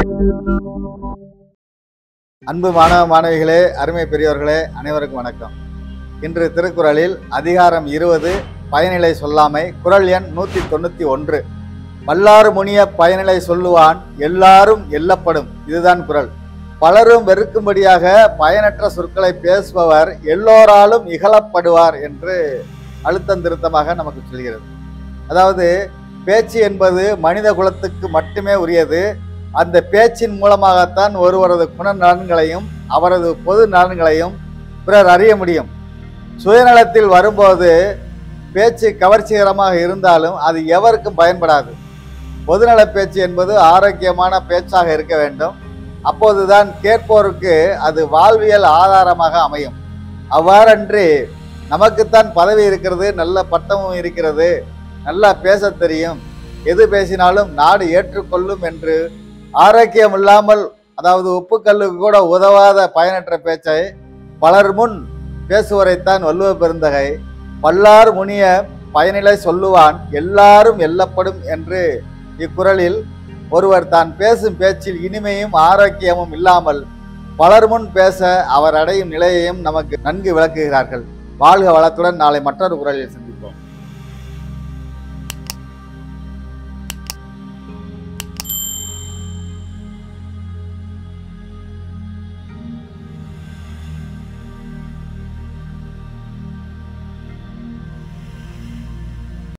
அன்பு மாணவ மாணவிகளே அருமை பெரியோர்களே அனைவருக்கும் வணக்கம் இன்று திருக்குறளில் அதிகாரம் இருபது பயனிலை சொல்லாமை குறள் எண் நூற்றி தொண்ணூற்றி ஒன்று வல்லாறு முனிய பயனிலை சொல்லுவான் எல்லாரும் எல்லப்படும் இதுதான் குறள் பலரும் வெறுக்கும்படியாக பயனற்ற சொற்களை பேசுபவர் எல்லோராலும் இகழப்படுவார் என்று அழுத்தம் திருத்தமாக நமக்கு சொல்கிறது அதாவது பேச்சு என்பது மனித குலத்துக்கு மட்டுமே உரியது அந்த பேச்சின் மூலமாகத்தான் ஒருவரது குணநலன்களையும் அவரது பொது நலன்களையும் பிறர் அறிய முடியும் சுயநலத்தில் வரும்போது பேச்சு கவர்ச்சிகரமாக இருந்தாலும் அது எவருக்கும் பயன்படாது பொதுநல பேச்சு என்பது ஆரோக்கியமான பேச்சாக இருக்க வேண்டும் அப்போதுதான் கேட்போருக்கு அது வாழ்வியல் ஆதாரமாக அமையும் அவ்வாறன்றி நமக்குத்தான் பதவி இருக்கிறது நல்ல பட்டமும் இருக்கிறது நல்லா பேசத் தெரியும் எது பேசினாலும் நாடு ஏற்றுக்கொள்ளும் என்று ஆரோக்கியம் இல்லாமல் அதாவது உப்புக்கல்லுக்கு கூட உதவாத பயனற்ற பேச்சை பலர் முன் பேசுவரைத்தான் வள்ளுவ பெருந்தகை பல்லார் முனிய பயனிலை சொல்லுவான் எல்லாரும் எல்லப்படும் என்று இக்குறளில் ஒருவர் தான் பேசும் பேச்சில் இனிமையும் ஆரோக்கியமும் இல்லாமல் பலர் முன் பேச அவர் அடையும் நிலையையும் நமக்கு நன்கு விளக்குகிறார்கள் வாழ்க வளத்துடன் நாளை மற்றொரு குரலில் சந்திப்போம்.